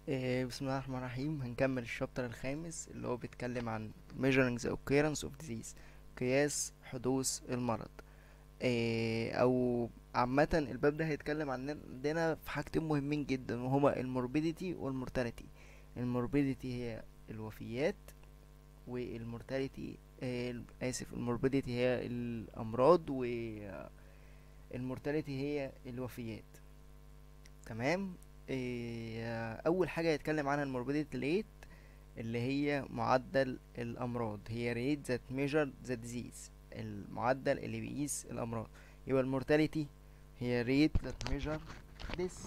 إيه، بسم الله الرحمن الرحيم هنكمل الشابتر الخامس اللي هو بيتكلم عن measuring the occurrence of disease قياس حدوث المرض إيه، او عامة الباب ده هيتكلم عن عندنا في حاجتين مهمين جدا وهما الموربيديتي والمورتاليتي الموربيديتي هي الوفيات والمورتاليتي آه، اسف الموربيديتي هي الامراض والمورتاليتي هي الوفيات تمام إيه، اول حاجه هيتكلم عنها الموربيديتي ريت اللي هي معدل الامراض هي ريت ذات ميجر ذا ديزيز المعدل اللي بيقيس الامراض يبقى المورتاليتي هي ريت ذات ميجر ديس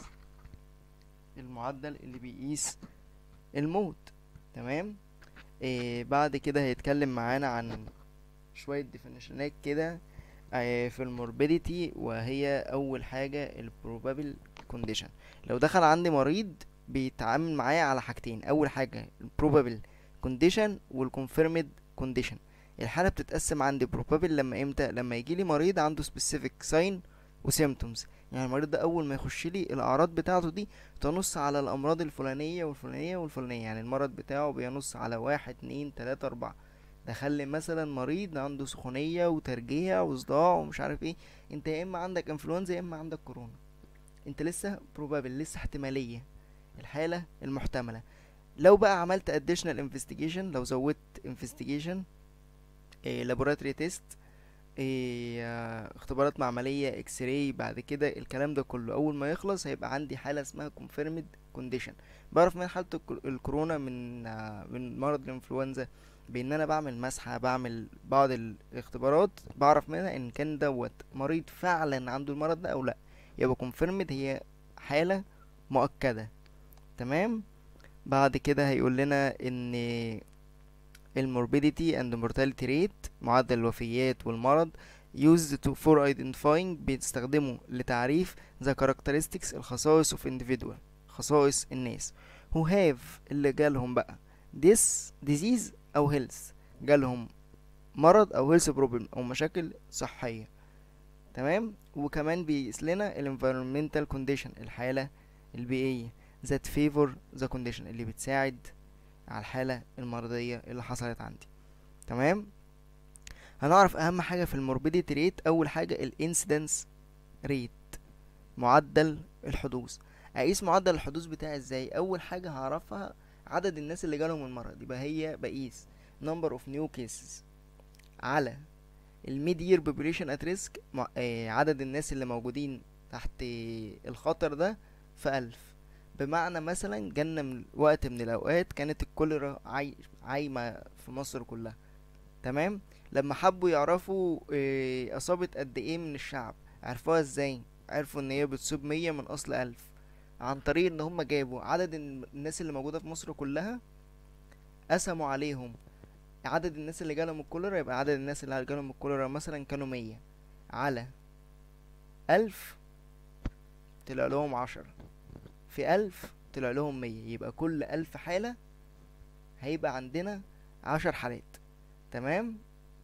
المعدل اللي بيقيس الموت تمام إيه بعد كده هيتكلم معانا عن شويه ديفينيشنات كده آه، في الموربيديتي وهي اول حاجه البروبابل كونديشن لو دخل عندي مريض بيتعامل معايا على حاجتين اول حاجه البروبابل كونديشن والكونفيرمد كونديشن الحاله بتتقسم عندي بروبابل لما امتى لما يجي لي مريض عنده سبيسيفيك ساين وسيمتومز يعني المريض ده اول ما يخش لي الاعراض بتاعته دي تنص على الامراض الفلانيه والفلانيه والفلانيه يعني المرض بتاعه بينص على واحد اتنين تلاته اربعه دخل لي مثلا مريض عنده سخونيه وترجيع وصداع ومش عارف ايه انت يا اما عندك انفلونزا يا اما عندك كورونا انت لسه بروبابل لسه احتماليه الحاله المحتمله لو بقى عملت additional investigation لو زودت investigation إيه laboratory test إيه آه، اختبارات معملية اكس راي بعد كده الكلام ده كله اول ما يخلص هيبقى عندي حالة اسمها confirmed condition بعرف من حالة الكو- الكورونا من آه، من مرض الانفلونزا بان انا بعمل مسحة بعمل بعض الاختبارات بعرف منها ان كان دوت مريض فعلا عنده المرض ده او لا يبقى confirmed هي حالة مؤكدة تمام بعد كده هيقول لنا ان الموربيديتي and mortality rate معدل الوفيات والمرض used to for identifying بيستخدموا لتعريف the characteristics الخصائص of individual خصائص الناس who have اللي جالهم بقى this disease أو health جالهم مرض أو health problem أو مشاكل صحية تمام وكمان بيقيس لنا ال environmental condition الحالة البيئية that favor the condition اللي بتساعد على الحالة المرضية اللي حصلت عندي تمام هنعرف اهم حاجة في الموربيديتي ريت اول حاجة الانسيدنس ريت معدل الحدوث اقيس معدل الحدوث بتاعي ازاي اول حاجة هعرفها عدد الناس اللي جالهم المرض يبقى هي بقيس number of new cases على الميد يير population at risk مع- آه، عدد الناس اللي موجودين تحت الخطر ده في ألف بمعنى مثلا جالنا من وقت من الأوقات كانت الكوليرا عاي... عايمة في مصر كلها تمام لما حبوا يعرفوا آه، أصابت قد إيه من الشعب عرفوها إزاي عرفوا إن هي بتصيب مية من أصل ألف عن طريق إن هم جابوا عدد الن- الناس اللي موجودة في مصر كلها قسموا عليهم عدد الناس اللي جالهم الكوليرا يبقى عدد الناس اللي جالهم الكوليرا مثلا كانوا مية على ألف طلع لهم عشرة في ألف طلع لهم مية يبقى كل ألف حالة هيبقى عندنا عشر حالات تمام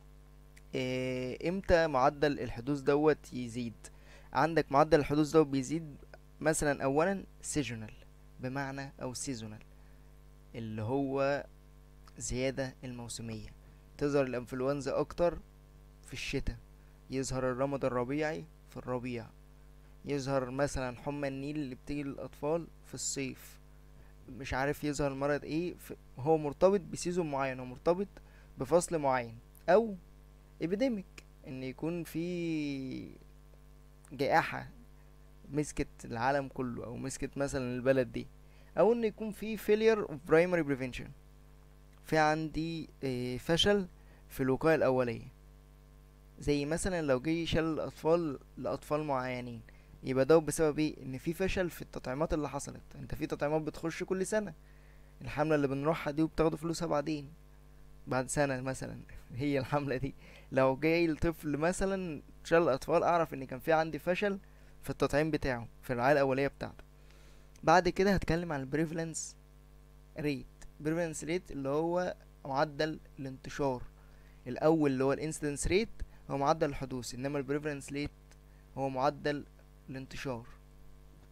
إيه امتى معدل الحدوث دوت يزيد عندك معدل الحدوث دوت بيزيد مثلا اولا سيزونال بمعنى او سيزونال اللي هو زيادة الموسمية تظهر الانفلونزا اكتر في الشتاء يظهر الرمد الربيعي في الربيع يظهر مثلا حمى النيل اللي بتيجي للاطفال في الصيف مش عارف يظهر مرض ايه في هو مرتبط بسيزون معين هو مرتبط بفصل معين او ابيديميك ان يكون في جائحة مسكت العالم كله او مسكت مثلا البلد دي او ان يكون في failure of primary prevention في عندي آه، فشل في الوقاية الأولية زي مثلا لو جه شال الأطفال لأطفال معينين يبقى ده بسبب ايه ان في فشل في التطعيمات اللي حصلت انت في تطعيمات بتخش كل سنة الحملة اللي بنروحها دي وبتاخدوا فلوسها بعدين بعد سنة مثلا هي الحملة دي لو جاي الطفل مثلا شال الأطفال أعرف إن كان في عندي فشل في التطعيم بتاعه في الرعاية الأولية بتاعته بعد كده هتكلم عن البريفلنس ريت بريفلنس ريت اللي هو معدل الانتشار الأول اللي هو الانسيدنس ريت هو معدل الحدوث إنما البريفلنس ريت هو معدل الانتشار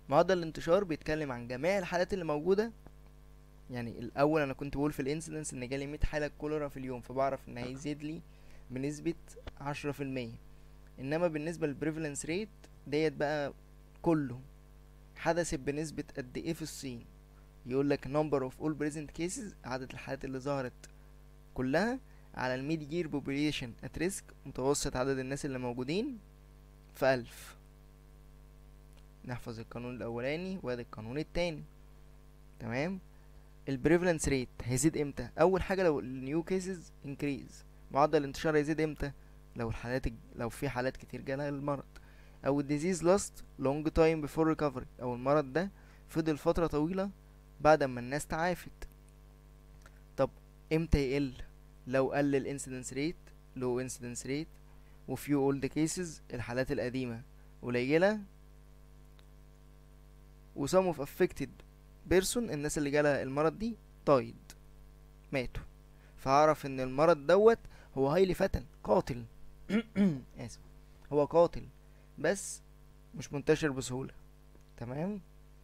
معدل الانتشار بيتكلم عن جميع الحالات اللي موجودة يعني الاول انا كنت بقول في الانسيدنس ان جالي 100 حالة كوليرا في اليوم فبعرف ان هيزيد لي بنسبة عشرة في المية انما بالنسبة للبريفالنس ريت ديت بقى كله حدثت بنسبة قد ايه في الصين يقول لك number of all present cases عدد الحالات اللي ظهرت كلها على الميد يير population at risk متوسط عدد الناس اللي موجودين في ألف نحفظ القانون الأولاني وادي القانون التاني تمام البريفالنس ريت هيزيد امتى اول حاجه لو النيو كيسز انكريز معدل الانتشار هيزيد امتى لو الحالات الج- لو في حالات كتير جالها المرض او الديزيز لاست لونج تايم بيفور ريكفري او المرض ده فضل فتره طويله بعد ما الناس تعافت طب امتى يقل لو قل الانسيدنس ريت لو انسيدنس ريت وفيو اولد كيسز الحالات القديمه قليله وسم اوف افكتد بيرسون الناس اللي جالها المرض دي طايد ماتوا فاعرف ان المرض دوت هو هايلي فتن قاتل اسف هو قاتل بس مش منتشر بسهولة تمام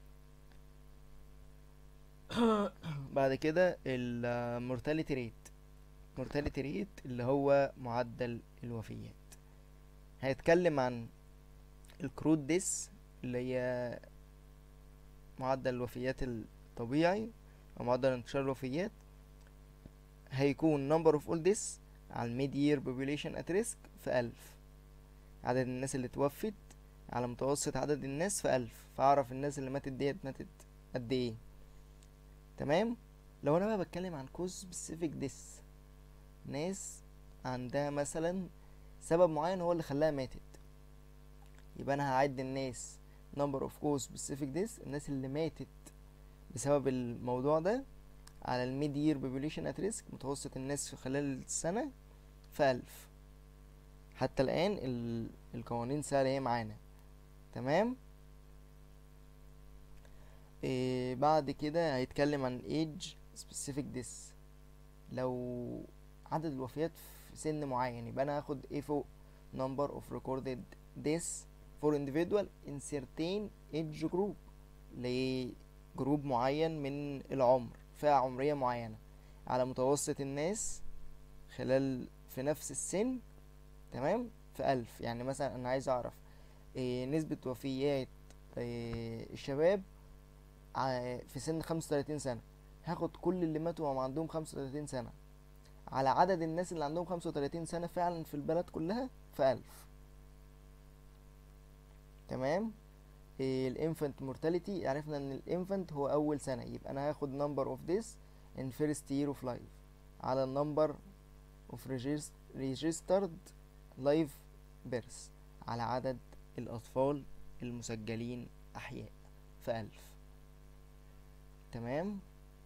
بعد كده المورتاليتي ريت مورتاليتي ريت اللي هو معدل الوفيات هيتكلم عن الكرود ديس اللي هي معدل الوفيات الطبيعي او معدل انتشار الوفيات هيكون number of all deaths على الميد year population at risk في ألف عدد الناس اللي توفت على متوسط عدد الناس في ألف فأعرف الناس اللي ماتت ديت ماتت قد ايه تمام لو انا بقى بتكلم عن cause specific death ناس عندها مثلا سبب معين هو اللي خلاها ماتت يبقى انا هعد الناس number of cause specific deaths الناس اللي ماتت بسبب الموضوع ده على الميد يير population at risk متوسط الناس في خلال السنة في ألف حتى الآن ال... القوانين سهلة هي معانا تمام إيه بعد كده هيتكلم عن age specific deaths لو عدد الوفيات في سن معين يبقى أنا هاخد ايه فوق number of recorded deaths for individual in certain age group لجروب معين من العمر فئة عمرية معينة على متوسط الناس خلال في نفس السن تمام في ألف يعني مثلا أنا عايز أعرف إيه نسبة وفيات إيه الشباب ع- في سن خمسة وتلاتين سنة هاخد كل اللي ماتوا وهم عندهم خمسة وتلاتين سنة على عدد الناس اللي عندهم خمسة وتلاتين سنة فعلا في البلد كلها في ألف تمام الانفنت مورتاليتي عرفنا ان الانفنت هو اول سنه يبقى انا هاخد number of this in first year of life على النمبر of regis- registered live births على عدد الاطفال المسجلين احياء في ألف تمام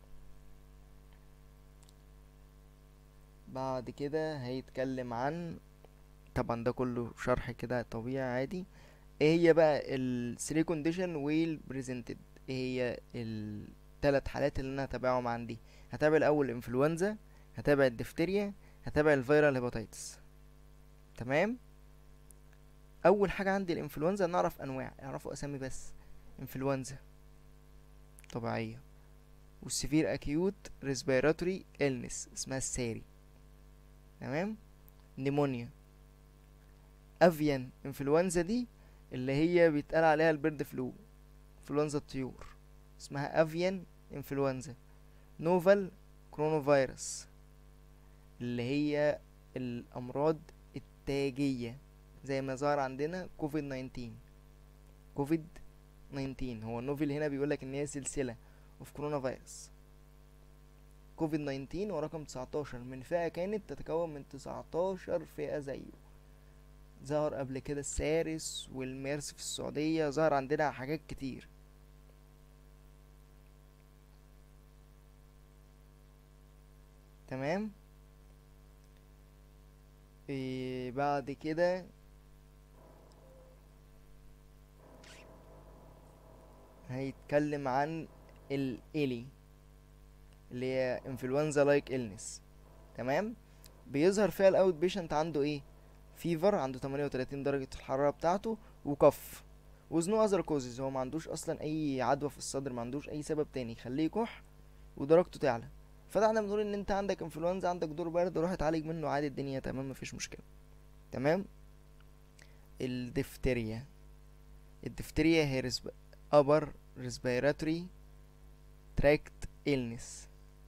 بعد كده هيتكلم عن طبعا ده كله شرح كده طبيعي عادي ايه هي بقى ال 3 كونديشن ويل بريزنتد ايه هي الثلاث حالات اللي انا هتابعهم عندي هتابع الاول الانفلونزا هتابع الدفتيريا هتابع الفيرال هيباتيتس تمام اول حاجه عندي الانفلونزا نعرف انواع اعرفوا اسامي بس انفلونزا طبيعيه والسيفير اكيوت ريسبيراتوري إلنس اسمها الساري تمام نيمونيا افيان انفلونزا دي اللي هي بيتقال عليها البرد فلو انفلونزا الطيور اسمها افيان انفلونزا نوفال كورونا فيروس اللي هي الامراض التاجية زي ما ظهر عندنا كوفيد 19 كوفيد 19 هو النوفل هنا بيقولك ان هي سلسلة اوف كورونا فيروس كوفيد 19 هو رقم 19 من فئة كانت تتكون من 19 فئة زيه ظهر قبل كده السارس والميرس في السعودية ظهر عندنا حاجات كتير تمام إيه بعد كده هيتكلم عن الإيلي اللي هي انفلونزا لايك إلنس تمام بيظهر فيها الاوت بيشنت عنده ايه فيفر عنده 38 درجة الحرارة بتاعته وكف with no other causes هو ما عندوش اصلا اي عدوى في الصدر ما عندوش اي سبب تاني يخليه يكح ودرجته تعلى فده احنا بنقول ان انت عندك انفلونزا عندك دور برد روح اتعالج منه عادي الدنيا تمام مفيش مشكله تمام الدفتريا الدفتريا هي رسب... upper respiratory tract illness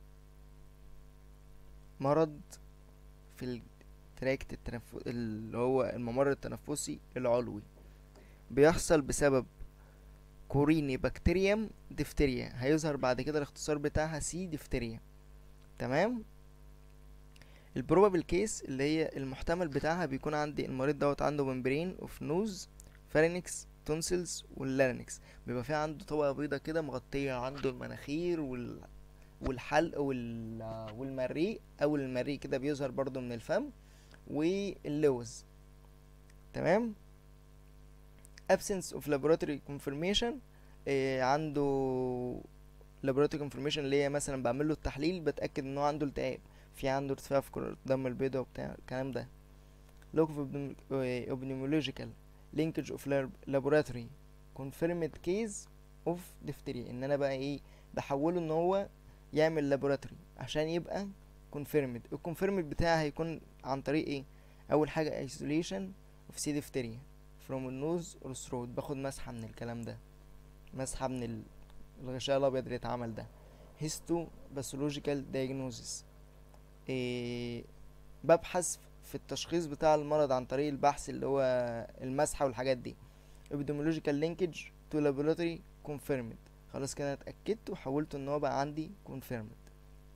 مرض في التراكت التنف... اللي هو الممر التنفسي العلوي بيحصل بسبب كوريني بكتيريم دفتريا هيظهر بعد كده الاختصار بتاعها سي دفتريا تمام البروبابل كيس اللي هي المحتمل بتاعها بيكون عندي المريض دوت عنده ممبرين اوف نوز فارينكس تونسلز واللارنكس بيبقى في عنده طبقه بيضه كده مغطيه عنده المناخير وال والحلق وال... والمريء او المريء كده بيظهر برضو من الفم واللوز تمام absence of laboratory confirmation إيه عنده laboratory confirmation اللي هي مثلا بعمل له التحليل بتاكد ان هو عنده التهاب في عنده ارتفاع في كرة الدم البيضاء وبتاع الكلام ده look of epidemiological linkage of lab- laboratory confirmed case of diphtheria ان انا بقى ايه بحوله ان هو يعمل لابوراتوري عشان يبقى confirmed الكونفيرمد بتاعي هيكون عن طريق ايه اول حاجه isolation of C diphtheria from النوز or throat باخد مسحه من الكلام ده مسحه من ال- الغشاء الابيض اللي اتعمل ده histo pathological diagnosis إيه ببحث في التشخيص بتاع المرض عن طريق البحث اللي هو المسحه والحاجات دي epidemiological linkage to laboratory confirmed خلاص كده أنا اتاكدت وحولت ان هو بقى عندي confirmed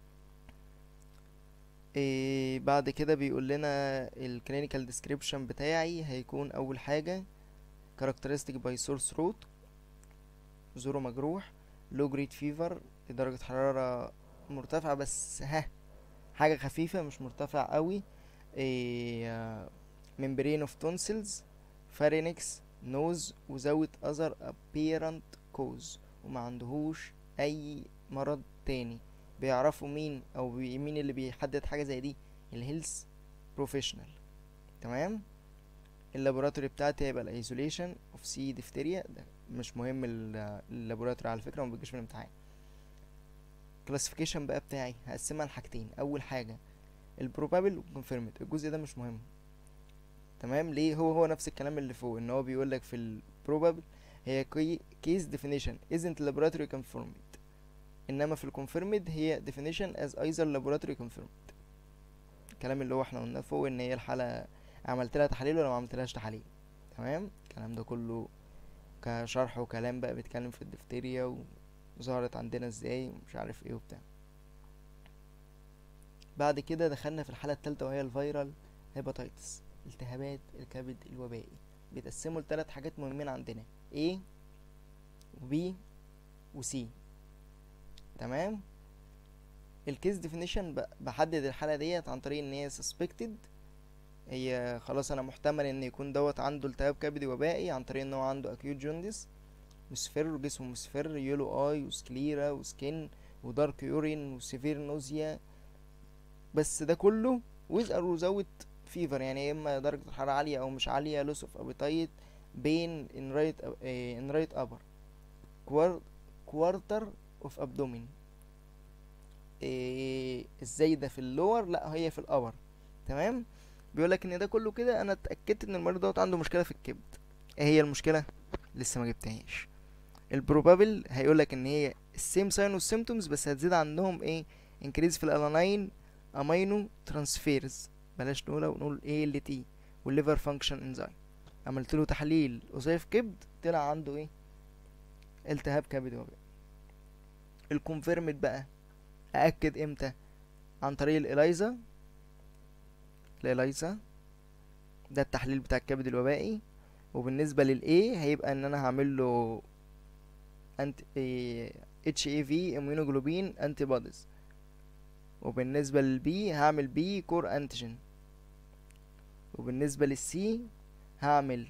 إيه بعد كده بيقول لنا الكلينيكال ديسكريبشن بتاعي هيكون اول حاجه characteristic by sore throat زوره مجروح low grade fever درجة حرارة مرتفعة بس ها حاجة خفيفة مش مرتفع قوي إيه membrane of tonsils pharynx nose without other apparent cause وما عندهوش اي مرض تاني بيعرفوا مين او بي- مين اللي بيحدد حاجه زي دي الهيلث بروفيشنال تمام اللابوراتوري بتاعتي هيبقى الايزوليشن اوف سي ديفتيريا ده مش مهم ال- اللابوراتوري على فكره وما بيجيش من الامتحان كلاسيفيكيشن بقى بتاعي هقسمها لحاجتين اول حاجه البروبابل والكونفيرمد الجزء ده مش مهم تمام ليه هو هو نفس الكلام اللي فوق ان هو بيقول لك في البروبابل هي كيس ديفينيشن isn't laboratory confirmed انما في الكونفيرمد هي definition as either laboratory confirmed الكلام اللي هو احنا قلناه فوق ان هي الحالة عملت لها تحاليل ولا ما عملتلهاش تحاليل تمام الكلام ده كله كشرح وكلام بقى بيتكلم في الدفتيريا وظهرت عندنا ازاي ومش عارف ايه وبتاع بعد كده دخلنا في الحالة التالتة وهي الفيرال هيباتيتس التهابات الكبد الوبائي بيتقسموا لثلاث حاجات مهمين عندنا A و B و C تمام الكيس ديفينيشن بحدد الحالة ديت عن طريق ان هي suspected هي خلاص انا محتمل ان يكون دوت عنده التهاب كبدي وبائي عن طريق ان هو عنده acute jaundice مصفر وجسمه مصفر يلو اي وسكليرا وسكين ودارك يورين وسيفير نوزيا بس ده كله with or without fever يعني يا اما درجة الحرارة عالية او مش عالية loss of appetite pain in right uh, in right upper Quar- quarter of abdomen إيه ازاي ده في اللور لا هي في الابر تمام بيقولك ان ده كله كده انا اتاكدت ان المريض دوت عنده مشكله في الكبد ايه هي المشكله لسه ما جبتهاش البروبابل هيقولك ان هي السيم ساين والسيمتومز بس هتزيد عندهم ايه انكريز في الالانين امينو ترانسفيرز بلاش نقولها ونقول ايه اللي تي والليفر فانكشن انزايم عملت له تحليل وظائف كبد طلع عنده ايه التهاب كبد وبائي الكونفيرمد بقى أأكد امتى عن طريق الإلايزا الإلايزا ده التحليل بتاع الكبد الوبائي وبالنسبة للA هيبقى ان انا هعمل له انت اتش اي في اميونوجلوبين انتي بوديز وبالنسبة للبي هعمل بي كور انتيجين وبالنسبة للسي هعمل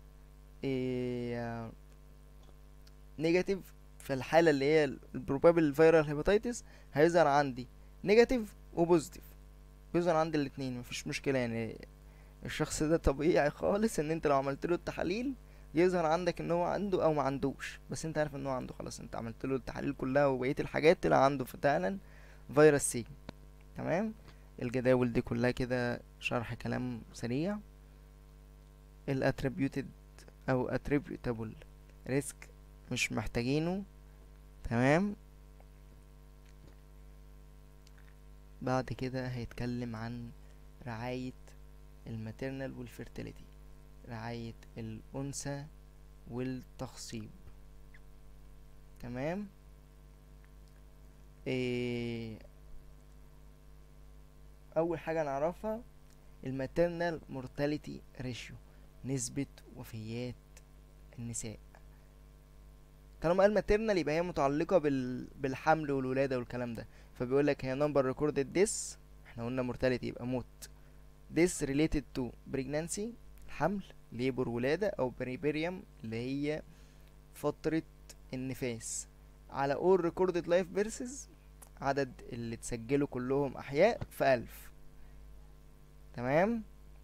إيه نيجاتيف في الحالة اللي هي البروبابل فيرال هيباتيتس هيظهر عندي نيجاتيف وبوزيتيف بيظهر عندي الاتنين مفيش مشكلة يعني الشخص ده طبيعي خالص ان انت لو عملت له التحاليل يظهر عندك ان هو عنده او ما عندوش بس انت عارف ان هو عنده خلاص انت عملت له التحاليل كلها وبقيه الحاجات طلع عنده فعلا فيروس سي تمام الجداول دي كلها كده شرح كلام سريع الاتريبيوتد او attributable ريسك مش محتاجينه تمام بعد كده هيتكلم عن رعاية الماتيرنال والفيرتيليتي رعاية الأنثى والتخصيب تمام إيه أول حاجة نعرفها الماتيرنال مورتاليتي ريشيو نسبة وفيات النساء طالما قال ماتيرنال يبقى هي متعلقة بال... بالحمل والولادة والكلام ده فبيقول لك هي نمبر ريكوردد ديس احنا قلنا مورتاليتي يبقى موت this related to pregnancy الحمل ليبر ولادة أو بريبيريم اللي هي فترة النفاس على all recorded life verses عدد اللي اتسجلوا كلهم أحياء في ألف تمام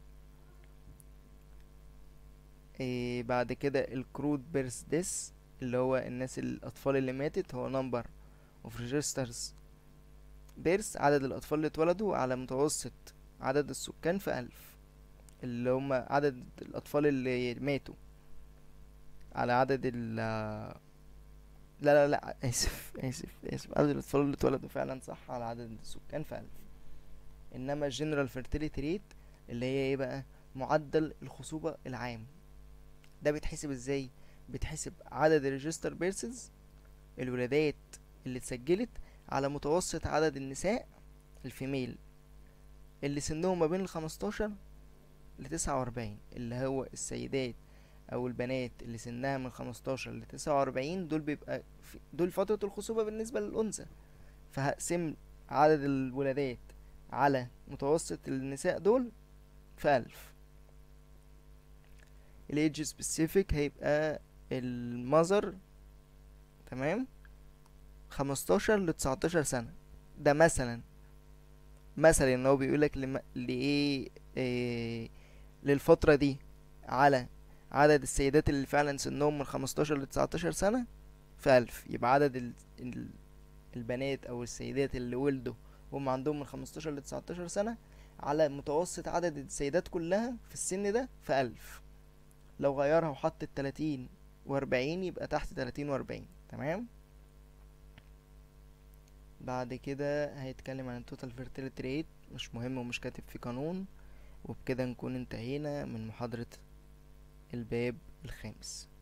إيه بعد كده الكرود بيرث ديس اللي هو الناس الأطفال اللي ماتت هو نمبر اوف ريجسترز بيرث عدد الأطفال اللي اتولدوا على متوسط عدد السكان في ألف اللي هم عدد الأطفال اللي ماتوا على عدد ال لا لا لا آسف آسف آسف عدد الأطفال اللي اتولدوا فعلا صح على عدد السكان في ألف إنما الجنرال fertility rate اللي هي ايه بقى معدل الخصوبة العام ده بيتحسب ازاي بيتحسب عدد الريجستر بيرسز الولادات اللي اتسجلت على متوسط عدد النساء الفيميل اللي سنهم ما بين الخمستاشر لتسعة وأربعين اللي هو السيدات أو البنات اللي سنها من خمستاشر لتسعة وأربعين دول بيبقى في دول فترة الخصوبة بالنسبة للأنثى فهقسم عدد الولادات على متوسط النساء دول في ألف الايدج سبيسيفيك هيبقى المذر تمام خمستاشر لتسعتاشر سنة ده مثلا مثلا ان هو بيقولك لم... لإيه إيه للفترة دي على عدد السيدات اللي فعلا سنهم من خمستاشر لتسعتاشر سنة في ألف يبقى عدد ال... ال... البنات أو السيدات اللي ولدوا وهم عندهم من خمستاشر لتسعتاشر سنة على متوسط عدد السيدات كلها في السن ده في ألف لو غيرها وحط التلاتين وأربعين يبقى تحت تلاتين وأربعين تمام بعد كده هيتكلم عن التوتال فيرتيليتي ريت مش مهم ومش كاتب في قانون وبكده نكون انتهينا من محاضرة الباب الخامس